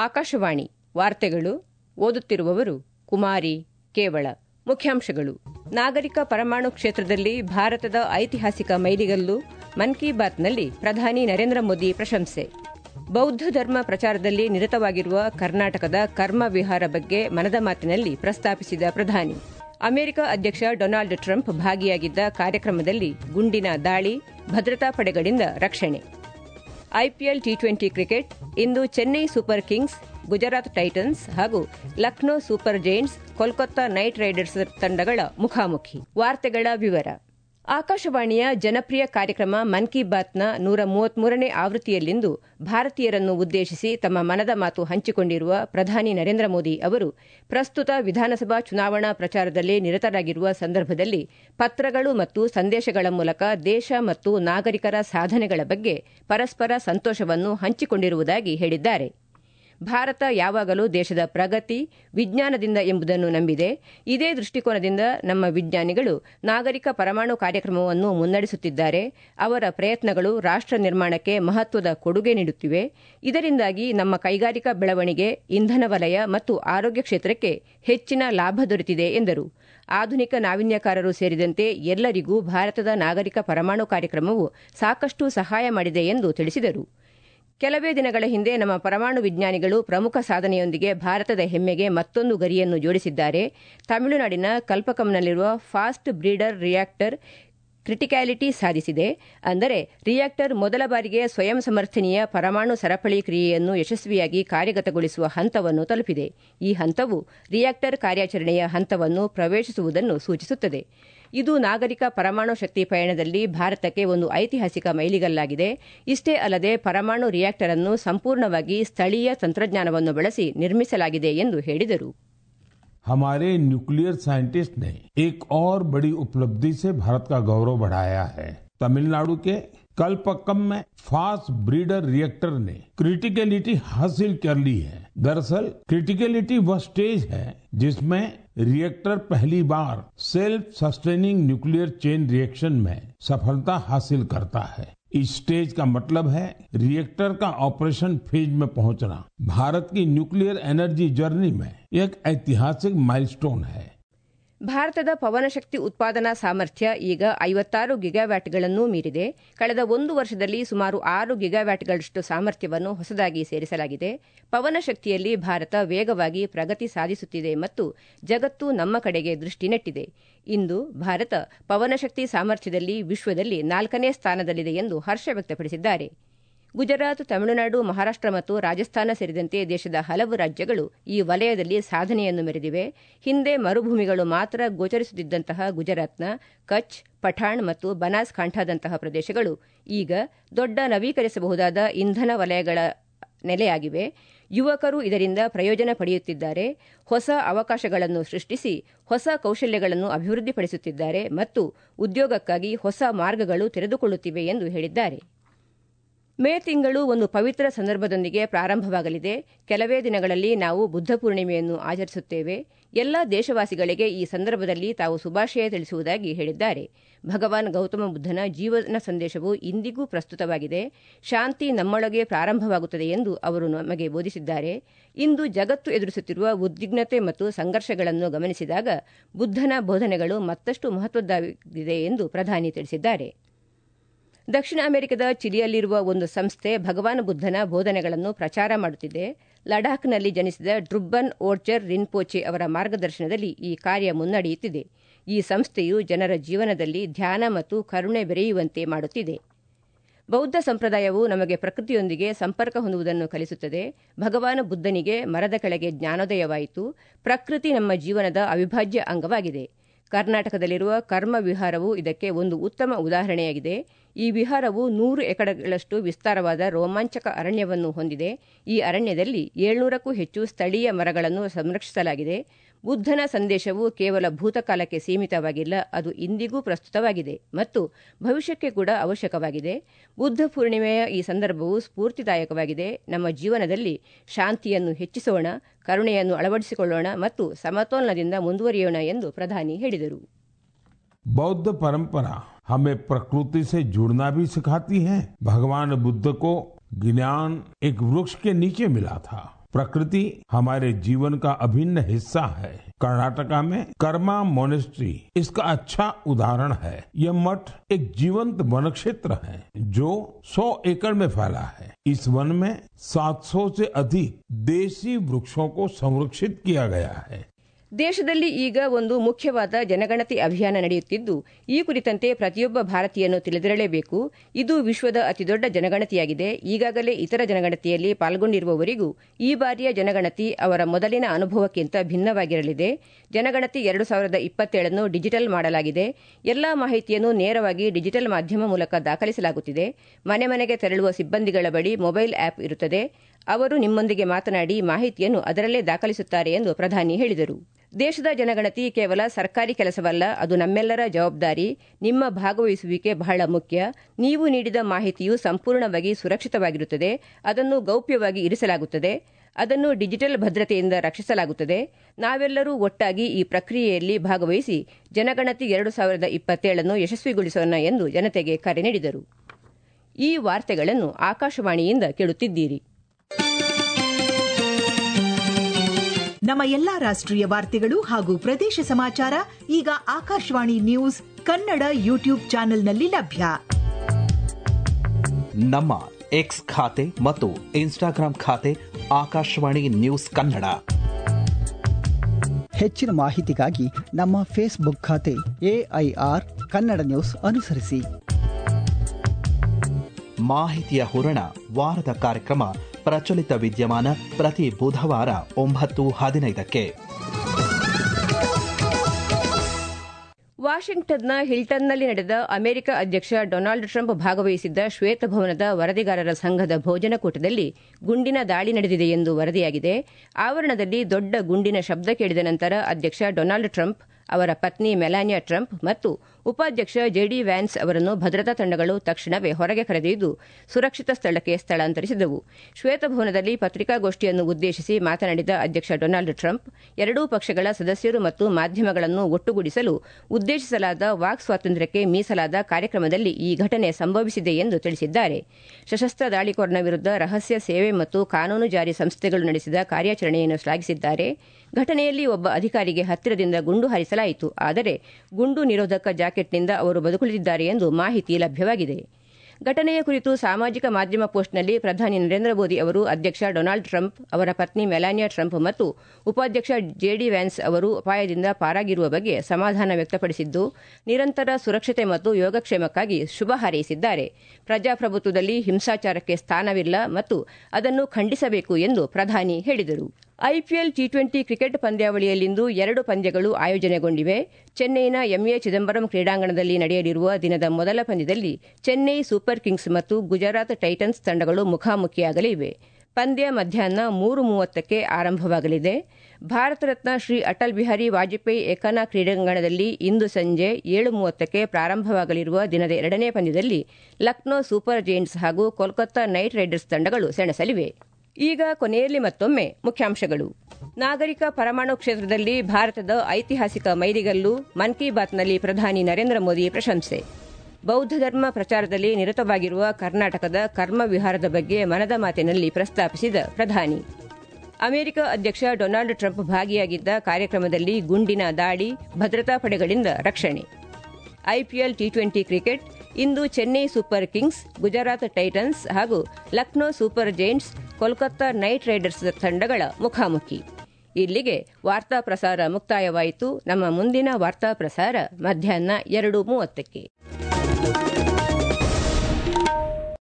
ಆಕಾಶವಾಣಿ ವಾರ್ತೆಗಳು ಓದುತ್ತಿರುವವರು ಕುಮಾರಿ ಕೇವಳ ಮುಖ್ಯಾಂಶಗಳು ನಾಗರಿಕ ಪರಮಾಣು ಕ್ಷೇತ್ರದಲ್ಲಿ ಭಾರತದ ಐತಿಹಾಸಿಕ ಮೈಲಿಗಲ್ಲು ಮನ್ ಕಿ ಬಾತ್ನಲ್ಲಿ ಪ್ರಧಾನಿ ನರೇಂದ್ರ ಮೋದಿ ಪ್ರಶಂಸೆ ಬೌದ್ಧ ಧರ್ಮ ಪ್ರಚಾರದಲ್ಲಿ ನಿರತವಾಗಿರುವ ಕರ್ನಾಟಕದ ಕರ್ಮ ವಿಹಾರ ಬಗ್ಗೆ ಮನದ ಮಾತಿನಲ್ಲಿ ಪ್ರಸ್ತಾಪಿಸಿದ ಪ್ರಧಾನಿ ಅಮೆರಿಕ ಅಧ್ಯಕ್ಷ ಡೊನಾಲ್ಡ್ ಟ್ರಂಪ್ ಭಾಗಿಯಾಗಿದ್ದ ಕಾರ್ಯಕ್ರಮದಲ್ಲಿ ಗುಂಡಿನ ದಾಳಿ ಭದ್ರತಾ ಪಡೆಗಳಿಂದ ರಕ್ಷಣೆ ಐಪಿಎಲ್ ಟಿ ಟ್ವೆಂಟಿ ಕ್ರಿಕೆಟ್ ಇಂದು Chennai Super Kings Gujarat Titans ಹಾಗೂ Lucknow Super Giants Kolkata Knight Riders ತಂಡಗಳ ಮುಖಾಮುಖಿ ವಾರ್ತೆಗಳ ವಿವರ ಆಕಾಶವಾಣಿಯ ಜನಪ್ರಿಯ ಕಾರ್ಯಕ್ರಮ ಮನ್ ಕಿ ಬಾತ್ನ ನೂರ ಮೂವತ್ಮೂರನೇ ಆವೃತ್ತಿಯಲ್ಲಿಂದು ಭಾರತೀಯರನ್ನು ಉದ್ದೇಶಿಸಿ ತಮ್ಮ ಮನದ ಮಾತು ಹಂಚಿಕೊಂಡಿರುವ ಪ್ರಧಾನಿ ನರೇಂದ್ರ ಮೋದಿ ಅವರು ಪ್ರಸ್ತುತ ವಿಧಾನಸಭಾ ಚುನಾವಣಾ ಪ್ರಚಾರದಲ್ಲಿ ನಿರತರಾಗಿರುವ ಸಂದರ್ಭದಲ್ಲಿ ಪತ್ರಗಳು ಮತ್ತು ಸಂದೇಶಗಳ ಮೂಲಕ ದೇಶ ಮತ್ತು ನಾಗರಿಕರ ಸಾಧನೆಗಳ ಬಗ್ಗೆ ಪರಸ್ಪರ ಸಂತೋಷವನ್ನು ಹಂಚಿಕೊಂಡಿರುವುದಾಗಿ ಹೇಳಿದ್ದಾರೆ ಭಾರತ ಯಾವಾಗಲೂ ದೇಶದ ಪ್ರಗತಿ ವಿಜ್ಞಾನದಿಂದ ಎಂಬುದನ್ನು ನಂಬಿದೆ ಇದೇ ದೃಷ್ಟಿಕೋನದಿಂದ ನಮ್ಮ ವಿಜ್ಞಾನಿಗಳು ನಾಗರಿಕ ಪರಮಾಣು ಕಾರ್ಯಕ್ರಮವನ್ನು ಮುನ್ನಡೆಸುತ್ತಿದ್ದಾರೆ ಅವರ ಪ್ರಯತ್ನಗಳು ರಾಷ್ಟ ನಿರ್ಮಾಣಕ್ಕೆ ಮಹತ್ವದ ಕೊಡುಗೆ ನೀಡುತ್ತಿವೆ ಇದರಿಂದಾಗಿ ನಮ್ಮ ಕೈಗಾರಿಕಾ ಬೆಳವಣಿಗೆ ಇಂಧನ ವಲಯ ಮತ್ತು ಆರೋಗ್ಯ ಕ್ಷೇತ್ರಕ್ಕೆ ಹೆಚ್ಚಿನ ಲಾಭ ದೊರೆತಿದೆ ಎಂದರು ಆಧುನಿಕ ನಾವೀನ್ಯಕಾರರು ಸೇರಿದಂತೆ ಎಲ್ಲರಿಗೂ ಭಾರತದ ನಾಗರಿಕ ಪರಮಾಣು ಕಾರ್ಯಕ್ರಮವು ಸಾಕಷ್ಟು ಸಹಾಯ ಮಾಡಿದೆ ಎಂದು ತಿಳಿಸಿದರು ಕೆಲವೇ ದಿನಗಳ ಹಿಂದೆ ನಮ್ಮ ಪರಮಾಣು ವಿಜ್ಞಾನಿಗಳು ಪ್ರಮುಖ ಸಾಧನೆಯೊಂದಿಗೆ ಭಾರತದ ಹೆಮ್ಮೆಗೆ ಮತ್ತೊಂದು ಗರಿಯನ್ನು ಜೋಡಿಸಿದ್ದಾರೆ ತಮಿಳುನಾಡಿನ ಕಲ್ಪಕಂನಲ್ಲಿರುವ ಫಾಸ್ಟ್ ಬ್ರೀಡರ್ ರಿಯಾಕ್ಟರ್ ಕ್ರಿಟಿಕ್ಯಾಲಿಟಿ ಸಾಧಿಸಿದೆ ಅಂದರೆ ರಿಯಾಕ್ಟರ್ ಮೊದಲ ಬಾರಿಗೆ ಸ್ವಯಂ ಸಮರ್ಥನೀಯ ಪರಮಾಣು ಸರಪಳಿ ಕ್ರಿಯೆಯನ್ನು ಯಶಸ್ವಿಯಾಗಿ ಕಾರ್ಯಗತಗೊಳಿಸುವ ಹಂತವನ್ನು ತಲುಪಿದೆ ಈ ಹಂತವು ರಿಯಾಕ್ಟರ್ ಕಾರ್ಯಾಚರಣೆಯ ಹಂತವನ್ನು ಪ್ರವೇಶಿಸುವುದನ್ನು ಸೂಚಿಸುತ್ತದೆ ಇದು ನಾಗರಿಕ ಪರಮಾಣು ಶಕ್ತಿ ಪಯಣದಲ್ಲಿ ಭಾರತಕ್ಕೆ ಒಂದು ಐತಿಹಾಸಿಕ ಮೈಲಿಗಲ್ಲಾಗಿದೆ ಇಷ್ಟೇ ಅಲ್ಲದೆ ಪರಮಾಣು ರಿಯಾಕ್ಟರ್ ಅನ್ನು ಸಂಪೂರ್ಣವಾಗಿ ಸ್ಥಳೀಯ ತಂತ್ರಜ್ಞಾನವನ್ನು ಬಳಸಿ ನಿರ್ಮಿಸಲಾಗಿದೆ ಎಂದು ಹೇಳಿದರು हमारे न्यूक्लियर साइंटिस्ट ने एक और बड़ी उपलब्धि से भारत का गौरव बढ़ाया है तमिलनाडु के कलपक्कम में फास्ट ब्रीडर रिएक्टर ने क्रिटिकलिटी हासिल कर ली है दरअसल क्रिटिकलिटी वह स्टेज है जिसमें रिएक्टर पहली बार self sustaining nuclear chain reaction में सफलता हासिल करता है इस स्टेज का मतलब है रिएक्टर का ऑपरेशन फेज में पहुंचना भारत की न्यूक्लियर एनर्जी जर्नी में एक ऐतिहासिक माइलस्टोन है ಭಾರತದ ಪವನಶಕ್ತಿ ಉತ್ಪಾದನಾ ಸಾಮರ್ಥ್ಯ ಈಗ ಐವತ್ತಾರು ಗಿಗಾವ್ಯಾಟ್ಗಳನ್ನು ಮೀರಿದೆ ಕಳೆದ ಒಂದು ವರ್ಷದಲ್ಲಿ ಸುಮಾರು ಆರು ಗಿಗಾವ್ಯಾಟ್ಗಳಷ್ಟು ಸಾಮರ್ಥ್ಯವನ್ನು ಹೊಸದಾಗಿ ಸೇರಿಸಲಾಗಿದೆ ಪವನಶಕ್ತಿಯಲ್ಲಿ ಭಾರತ ವೇಗವಾಗಿ ಪ್ರಗತಿ ಸಾಧಿಸುತ್ತಿದೆ ಮತ್ತು ಜಗತ್ತು ನಮ್ಮ ಕಡೆಗೆ ದೃಷ್ಟಿ ನೆಟ್ಟಿದೆ ಇಂದು ಭಾರತ ಪವನಶಕ್ತಿ ಸಾಮರ್ಥ್ಯದಲ್ಲಿ ವಿಶ್ವದಲ್ಲಿ ನಾಲ್ಕನೇ ಸ್ಥಾನದಲ್ಲಿದೆ ಎಂದು ಹರ್ಷ ವ್ಯಕ್ತಪಡಿಸಿದ್ದಾರೆ ಗುಜರಾತ್ ತಮಿಳುನಾಡು ಮಹಾರಾಷ್ಟ ಮತ್ತು ರಾಜಸ್ಥಾನ ಸೇರಿದಂತೆ ದೇಶದ ಹಲವು ರಾಜ್ಯಗಳು ಈ ವಲಯದಲ್ಲಿ ಸಾಧನೆಯನ್ನು ಮೆರೆದಿವೆ ಹಿಂದೆ ಮರುಭೂಮಿಗಳು ಮಾತ್ರ ಗೋಚರಿಸುತ್ತಿದ್ದಂತಹ ಗುಜರಾತ್ನ ಕಚ್ ಪಠಾಣ್ ಮತ್ತು ಬನಾಸ್ ಖಾಂಠಾದಂತಹ ಪ್ರದೇಶಗಳು ಈಗ ದೊಡ್ಡ ನವೀಕರಿಸಬಹುದಾದ ಇಂಧನ ವಲಯಗಳ ನೆಲೆಯಾಗಿವೆ ಯುವಕರು ಇದರಿಂದ ಪ್ರಯೋಜನ ಪಡೆಯುತ್ತಿದ್ದಾರೆ ಹೊಸ ಅವಕಾಶಗಳನ್ನು ಸೃಷ್ಟಿಸಿ ಹೊಸ ಕೌಶಲ್ಯಗಳನ್ನು ಅಭಿವೃದ್ಧಿಪಡಿಸುತ್ತಿದ್ದಾರೆ ಮತ್ತು ಉದ್ಯೋಗಕ್ಕಾಗಿ ಹೊಸ ಮಾರ್ಗಗಳು ತೆರೆದುಕೊಳ್ಳುತ್ತಿವೆ ಎಂದು ಹೇಳಿದ್ದಾರೆ ಮೇ ತಿಂಗಳು ಒಂದು ಪವಿತ್ರ ಸಂದರ್ಭದೊಂದಿಗೆ ಪ್ರಾರಂಭವಾಗಲಿದೆ ಕೆಲವೇ ದಿನಗಳಲ್ಲಿ ನಾವು ಬುದ್ಧ ಪೂರ್ಣಿಮೆಯನ್ನು ಆಚರಿಸುತ್ತೇವೆ ಎಲ್ಲ ದೇಶವಾಸಿಗಳಿಗೆ ಈ ಸಂದರ್ಭದಲ್ಲಿ ತಾವು ಶುಭಾಶಯ ತಿಳಿಸುವುದಾಗಿ ಹೇಳಿದ್ದಾರೆ ಭಗವಾನ್ ಗೌತಮ ಬುದ್ಧನ ಜೀವನ ಸಂದೇಶವು ಇಂದಿಗೂ ಪ್ರಸ್ತುತವಾಗಿದೆ ಶಾಂತಿ ನಮ್ಮೊಳಗೆ ಪ್ರಾರಂಭವಾಗುತ್ತದೆ ಎಂದು ಅವರು ನಮಗೆ ಬೋಧಿಸಿದ್ದಾರೆ ಇಂದು ಜಗತ್ತು ಎದುರಿಸುತ್ತಿರುವ ಉದ್ವಿಗ್ನತೆ ಮತ್ತು ಸಂಘರ್ಷಗಳನ್ನು ಗಮನಿಸಿದಾಗ ಬುದ್ಧನ ಬೋಧನೆಗಳು ಮತ್ತಷ್ಟು ಮಹತ್ವದ್ದಾಗಿದೆ ಎಂದು ಪ್ರಧಾನಿ ತಿಳಿಸಿದ್ದಾರೆ ದಕ್ಷಿಣ ಅಮೆರಿಕದ ಚಿಲಿಯಲ್ಲಿರುವ ಒಂದು ಸಂಸ್ಥೆ ಭಗವಾನ್ ಬುದ್ಧನ ಬೋಧನೆಗಳನ್ನು ಪ್ರಚಾರ ಮಾಡುತ್ತಿದೆ ಲಡಾಖ್ನಲ್ಲಿ ಜನಿಸಿದ ಡ್ರುಬ್ಬನ್ ಓರ್ಚರ್ ರಿನ್ಪೋಚೆ ಅವರ ಮಾರ್ಗದರ್ಶನದಲ್ಲಿ ಈ ಕಾರ್ಯ ಮುನ್ನಡೆಯುತ್ತಿದೆ ಈ ಸಂಸ್ಥೆಯು ಜನರ ಜೀವನದಲ್ಲಿ ಧ್ಯಾನ ಮತ್ತು ಕರುಣೆ ಬೆರೆಯುವಂತೆ ಮಾಡುತ್ತಿದೆ ಬೌದ್ಧ ಸಂಪ್ರದಾಯವು ನಮಗೆ ಪ್ರಕೃತಿಯೊಂದಿಗೆ ಸಂಪರ್ಕ ಹೊಂದುವುದನ್ನು ಕಲಿಸುತ್ತದೆ ಭಗವಾನ ಬುದ್ಧನಿಗೆ ಮರದ ಕೆಳಗೆ ಜ್ಞಾನೋದಯವಾಯಿತು ಪ್ರಕೃತಿ ನಮ್ಮ ಜೀವನದ ಅವಿಭಾಜ್ಯ ಅಂಗವಾಗಿದೆ ಕರ್ನಾಟಕದಲ್ಲಿರುವ ಕರ್ಮ ವಿಹಾರವು ಇದಕ್ಕೆ ಒಂದು ಉತ್ತಮ ಉದಾಹರಣೆಯಾಗಿದೆ ಈ ವಿಹಾರವು ನೂರು ಎಕರೆಗಳಷ್ಟು ವಿಸ್ತಾರವಾದ ರೋಮಾಂಚಕ ಅರಣ್ಯವನ್ನು ಹೊಂದಿದೆ ಈ ಅರಣ್ಯದಲ್ಲಿ ಏಳ್ನೂರಕ್ಕೂ ಹೆಚ್ಚು ಸ್ಥಳೀಯ ಮರಗಳನ್ನು ಸಂರಕ್ಷಿಸಲಾಗಿದೆ ಬುದ್ಧನ ಸಂದೇಶವು ಕೇವಲ ಭೂತಕಾಲಕ್ಕೆ ಸೀಮಿತವಾಗಿಲ್ಲ ಅದು ಇಂದಿಗೂ ಪ್ರಸ್ತುತವಾಗಿದೆ ಮತ್ತು ಭವಿಷ್ಯಕ್ಕೆ ಕೂಡ ಅವಶ್ಯಕವಾಗಿದೆ ಬುದ್ಧ ಪೂರ್ಣಿಮೆಯ ಈ ಸಂದರ್ಭವು ಸ್ಫೂರ್ತಿದಾಯಕವಾಗಿದೆ ನಮ್ಮ ಜೀವನದಲ್ಲಿ ಶಾಂತಿಯನ್ನು ಹೆಚ್ಚಿಸೋಣ ಕರುಣೆಯನ್ನು ಅಳವಡಿಸಿಕೊಳ್ಳೋಣ ಮತ್ತು ಸಮತೋಲನದಿಂದ ಮುಂದುವರಿಯೋಣ ಎಂದು ಪ್ರಧಾನಿ ಹೇಳಿದರು बौद्ध परंपरा हमें प्रकृति से जुड़ना भी सिखाती है भगवान बुद्ध को ज्ञान एक वृक्ष के नीचे मिला था प्रकृति हमारे जीवन का अभिन्न हिस्सा है कर्नाटका में कर्मा मोनेस्ट्री इसका अच्छा उदाहरण है यह मठ एक जीवंत वन क्षेत्र है जो 100 एकड़ में फैला है इस वन में 700 से अधिक देसी वृक्षों को संरक्षित किया गया है ದೇಶದಲ್ಲಿ ಈಗ ಒಂದು ಮುಖ್ಯವಾದ ಜನಗಣತಿ ಅಭಿಯಾನ ನಡೆಯುತ್ತಿದ್ದು ಈ ಕುರಿತಂತೆ ಪ್ರತಿಯೊಬ್ಬ ಭಾರತೀಯನು ತಿಳಿದಿರಲೇಬೇಕು ಇದು ವಿಶ್ವದ ಅತಿದೊಡ್ಡ ಜನಗಣತಿಯಾಗಿದೆ ಈಗಾಗಲೇ ಇತರ ಜನಗಣತಿಯಲ್ಲಿ ಪಾಲ್ಗೊಂಡಿರುವವರಿಗೂ ಈ ಬಾರಿಯ ಜನಗಣತಿ ಅವರ ಮೊದಲಿನ ಅನುಭವಕ್ಕಿಂತ ಭಿನ್ನವಾಗಿರಲಿದೆ ಜನಗಣತಿ ಎರಡು ಸಾವಿರದ ಇಪ್ಪತ್ತೇಳನ್ನು ಡಿಜಿಟಲ್ ಮಾಡಲಾಗಿದೆ ಎಲ್ಲಾ ಮಾಹಿತಿಯನ್ನು ನೇರವಾಗಿ ಡಿಜಿಟಲ್ ಮಾಧ್ಯಮ ಮೂಲಕ ದಾಖಲಿಸಲಾಗುತ್ತಿದೆ ಮನೆ ಮನೆಗೆ ತೆರಳುವ ಸಿಬ್ಬಂದಿಗಳ ಬಳಿ ಮೊಬೈಲ್ ಆಪ್ ಇರುತ್ತದೆ ಅವರು ನಿಮ್ಮೊಂದಿಗೆ ಮಾತನಾಡಿ ಮಾಹಿತಿಯನ್ನು ಅದರಲ್ಲೇ ದಾಖಲಿಸುತ್ತಾರೆ ಎಂದು ಪ್ರಧಾನಿ ಹೇಳಿದರು ದೇಶದ ಜನಗಣತಿ ಕೇವಲ ಸರ್ಕಾರಿ ಕೆಲಸವಲ್ಲ ಅದು ನಮ್ಮೆಲ್ಲರ ಜವಾಬ್ದಾರಿ ನಿಮ್ಮ ಭಾಗವಹಿಸುವಿಕೆ ಬಹಳ ಮುಖ್ಯ ನೀವು ನೀಡಿದ ಮಾಹಿತಿಯು ಸಂಪೂರ್ಣವಾಗಿ ಸುರಕ್ಷಿತವಾಗಿರುತ್ತದೆ ಅದನ್ನು ಗೌಪ್ಯವಾಗಿ ಇರಿಸಲಾಗುತ್ತದೆ ಅದನ್ನು ಡಿಜಿಟಲ್ ಭದ್ರತೆಯಿಂದ ರಕ್ಷಿಸಲಾಗುತ್ತದೆ ನಾವೆಲ್ಲರೂ ಒಟ್ಟಾಗಿ ಈ ಪ್ರಕ್ರಿಯೆಯಲ್ಲಿ ಭಾಗವಹಿಸಿ ಜನಗಣತಿ ಎರಡು ಸಾವಿರದ ಇಪ್ಪತ್ತೇಳನ್ನು ಯಶಸ್ವಿಗೊಳಿಸೋಣ ಎಂದು ಜನತೆಗೆ ಕರೆ ನೀಡಿದರು ಈ ವಾರ್ತೆಗಳನ್ನು ಆಕಾಶವಾಣಿಯಿಂದ ಕೇಳುತ್ತಿದ್ದೀರಿ ನಮ್ಮ ಎಲ್ಲಾ ರಾಷ್ಟ್ರೀಯ ವಾರ್ತೆಗಳು ಹಾಗೂ ಪ್ರದೇಶ ಸಮಾಚಾರ ಈಗ ಆಕಾಶವಾಣಿ ನ್ಯೂಸ್ ಕನ್ನಡ ಯೂಟ್ಯೂಬ್ ಚಾನೆಲ್ನಲ್ಲಿ ಲಭ್ಯ ನಮ್ಮ ಎಕ್ಸ್ ಖಾತೆ ಮತ್ತು ಇನ್ಸ್ಟಾಗ್ರಾಂ ಖಾತೆ ಆಕಾಶವಾಣಿ ನ್ಯೂಸ್ ಕನ್ನಡ ಹೆಚ್ಚಿನ ಮಾಹಿತಿಗಾಗಿ ನಮ್ಮ ಫೇಸ್ಬುಕ್ ಖಾತೆ ಎಐಆರ್ ಕನ್ನಡ ನ್ಯೂಸ್ ಅನುಸರಿಸಿ ಮಾಹಿತಿಯ ಹೂರಣ ವಾರದ ಕಾರ್ಯಕ್ರಮ ಪ್ರಚಲಿತ ವಿದ್ಯಮಾನ ಪ್ರತಿ ಬುಧವಾರ ಒಂಬತ್ತು ಹದಿನೈದಕ್ಕೆ ವಾಷಿಂಗ್ಟನ್ನ ಹಿಲ್ಟನ್ನಲ್ಲಿ ನಡೆದ ಅಮೆರಿಕ ಅಧ್ಯಕ್ಷ ಡೊನಾಲ್ಡ್ ಟ್ರಂಪ್ ಭಾಗವಹಿಸಿದ್ದ ಶ್ವೇತಭವನದ ವರದಿಗಾರರ ಸಂಘದ ಭೋಜನಕೂಟದಲ್ಲಿ ಗುಂಡಿನ ದಾಳಿ ನಡೆದಿದೆ ಎಂದು ವರದಿಯಾಗಿದೆ ಆವರಣದಲ್ಲಿ ದೊಡ್ಡ ಗುಂಡಿನ ಶಬ್ದ ಕೇಳಿದ ನಂತರ ಅಧ್ಯಕ್ಷ ಡೊನಾಲ್ಡ್ ಟ್ರಂಪ್ ಅವರ ಪತ್ನಿ ಮೆಲಾನಿಯಾ ಟ್ರಂಪ್ ಮತ್ತು ಉಪಾಧ್ಯಕ್ಷ ಜೆಡಿ ವ್ಯಾನ್ಸ್ ಅವರನ್ನು ಭದ್ರತಾ ತಂಡಗಳು ತಕ್ಷಣವೇ ಹೊರಗೆ ಕರೆದೊಯ್ದು ಸುರಕ್ಷಿತ ಸ್ಥಳಕ್ಕೆ ಸ್ಥಳಾಂತರಿಸಿದವು ಶ್ವೇತಭವನದಲ್ಲಿ ಪತ್ರಿಕಾಗೋಷ್ಠಿಯನ್ನು ಉದ್ದೇಶಿಸಿ ಮಾತನಾಡಿದ ಅಧ್ಯಕ್ಷ ಡೊನಾಲ್ಡ್ ಟ್ರಂಪ್ ಎರಡೂ ಪಕ್ಷಗಳ ಸದಸ್ಯರು ಮತ್ತು ಮಾಧ್ಯಮಗಳನ್ನು ಒಟ್ಟುಗೂಡಿಸಲು ಉದ್ದೇಶಿಸಲಾದ ವಾಕ್ ಸ್ವಾತಂತ್ರ್ಯಕ್ಕೆ ಮೀಸಲಾದ ಕಾರ್ಯಕ್ರಮದಲ್ಲಿ ಈ ಘಟನೆ ಸಂಭವಿಸಿದೆ ಎಂದು ತಿಳಿಸಿದ್ದಾರೆ ಸಶಸ್ತ್ರ ದಾಳಿಕೋರನ ವಿರುದ್ಧ ರಹಸ್ಯ ಸೇವೆ ಮತ್ತು ಕಾನೂನು ಜಾರಿ ಸಂಸ್ಥೆಗಳು ನಡೆಸಿದ ಕಾರ್ಯಾಚರಣೆಯನ್ನು ಶ್ಲಾಘಿಸಿದ್ದಾರೆ ಘಟನೆಯಲ್ಲಿ ಒಬ್ಬ ಅಧಿಕಾರಿಗೆ ಹತ್ತಿರದಿಂದ ಗುಂಡು ಹಾರಿಸಲಾಯಿತು ಆದರೆ ಗುಂಡು ನಿರೋಧಕ ಜಾಕೆಟ್ನಿಂದ ಅವರು ಬದುಕುಳಿದಿದ್ದಾರೆ ಎಂದು ಮಾಹಿತಿ ಲಭ್ಯವಾಗಿದೆ ಘಟನೆಯ ಕುರಿತು ಸಾಮಾಜಿಕ ಮಾಧ್ಯಮ ಪೋಸ್ಟ್ನಲ್ಲಿ ಪ್ರಧಾನಿ ನರೇಂದ್ರ ಮೋದಿ ಅವರು ಅಧ್ಯಕ್ಷ ಡೊನಾಲ್ಡ್ ಟ್ರಂಪ್ ಅವರ ಪತ್ನಿ ಮೆಲಾನಿಯಾ ಟ್ರಂಪ್ ಮತ್ತು ಉಪಾಧ್ಯಕ್ಷ ಜೆಡಿ ವ್ಯಾನ್ಸ್ ಅವರು ಅಪಾಯದಿಂದ ಪಾರಾಗಿರುವ ಬಗ್ಗೆ ಸಮಾಧಾನ ವ್ಯಕ್ತಪಡಿಸಿದ್ದು ನಿರಂತರ ಸುರಕ್ಷತೆ ಮತ್ತು ಯೋಗಕ್ಷೇಮಕ್ಕಾಗಿ ಶುಭ ಹಾರೈಸಿದ್ದಾರೆ ಪ್ರಜಾಪ್ರಭುತ್ವದಲ್ಲಿ ಹಿಂಸಾಚಾರಕ್ಕೆ ಸ್ಥಾನವಿಲ್ಲ ಮತ್ತು ಅದನ್ನು ಖಂಡಿಸಬೇಕು ಎಂದು ಪ್ರಧಾನಿ ಹೇಳಿದರು ಐಪಿಎಲ್ ಟಿ ಟ್ವೆಂಟಿ ಕ್ರಿಕೆಟ್ ಪಂದ್ಯಾವಳಿಯಲ್ಲಿಂದು ಎರಡು ಪಂದ್ಯಗಳು ಆಯೋಜನೆಗೊಂಡಿವೆ ಚೆನ್ನೈನ ಎಂಎ ಚಿದಂಬರಂ ಕ್ರೀಡಾಂಗಣದಲ್ಲಿ ನಡೆಯಲಿರುವ ದಿನದ ಮೊದಲ ಪಂದ್ಯದಲ್ಲಿ ಚೆನ್ನೈ ಸೂಪರ್ ಕಿಂಗ್ಸ್ ಮತ್ತು ಗುಜರಾತ್ ಟೈಟನ್ಸ್ ತಂಡಗಳು ಮುಖಾಮುಖಿಯಾಗಲಿವೆ ಪಂದ್ಯ ಮಧ್ಯಾಹ್ನ ಮೂರು ಮೂವತ್ತಕ್ಕೆ ಆರಂಭವಾಗಲಿದೆ ಭಾರತ ರತ್ನ ಶ್ರೀ ಅಟಲ್ ಬಿಹಾರಿ ವಾಜಪೇಯಿ ಏಕನಾ ಕ್ರೀಡಾಂಗಣದಲ್ಲಿ ಇಂದು ಸಂಜೆ ಏಳು ಮೂವತ್ತಕ್ಕೆ ಪ್ರಾರಂಭವಾಗಲಿರುವ ದಿನದ ಎರಡನೇ ಪಂದ್ಯದಲ್ಲಿ ಲಕ್ನೋ ಸೂಪರ್ ಜೈಂಟ್ಸ್ ಹಾಗೂ ಕೋಲ್ಕತ್ತಾ ನೈಟ್ ರೈಡರ್ಸ್ ತಂಡಗಳು ಸೆಣಸಲಿವೆ ಈಗ ಕೊನೆಯಲ್ಲಿ ಮತ್ತೊಮ್ಮೆ ಮುಖ್ಯಾಂಶಗಳು ನಾಗರಿಕ ಪರಮಾಣು ಕ್ಷೇತ್ರದಲ್ಲಿ ಭಾರತದ ಐತಿಹಾಸಿಕ ಮೈಲಿಗಲ್ಲು ಮನ್ ಕಿ ಬಾತ್ನಲ್ಲಿ ಪ್ರಧಾನಿ ನರೇಂದ್ರ ಮೋದಿ ಪ್ರಶಂಸೆ ಬೌದ್ಧ ಧರ್ಮ ಪ್ರಚಾರದಲ್ಲಿ ನಿರತವಾಗಿರುವ ಕರ್ನಾಟಕದ ಕರ್ಮ ವಿಹಾರದ ಬಗ್ಗೆ ಮನದ ಮಾತಿನಲ್ಲಿ ಪ್ರಸ್ತಾಪಿಸಿದ ಪ್ರಧಾನಿ ಅಮೆರಿಕ ಅಧ್ಯಕ್ಷ ಡೊನಾಲ್ಡ್ ಟ್ರಂಪ್ ಭಾಗಿಯಾಗಿದ್ದ ಕಾರ್ಯಕ್ರಮದಲ್ಲಿ ಗುಂಡಿನ ದಾಳಿ ಭದ್ರತಾ ಪಡೆಗಳಿಂದ ರಕ್ಷಣೆ ಐಪಿಎಲ್ ಟಿ ಟ್ವೆಂಟಿ ಕ್ರಿಕೆಟ್ ಇಂದು Chennai Super Kings Gujarat Titans ಹಾಗೂ Lucknow Super Giants Kolkata Knight Riders ತಂಡಗಳ ಮುಖಾಮುಖಿ ಇಲ್ಲಿಗೆ ವಾರ್ತಾ ಪ್ರಸಾರ ಮುಕ್ತಾಯವಾಯಿತು ನಮ್ಮ ಮುಂದಿನ ವಾರ್ತಾ ಪ್ರಸಾರ ಮಧ್ಯಾಹ್ನ ಎರಡು ಮೂವತ್ತಕ್ಕೆ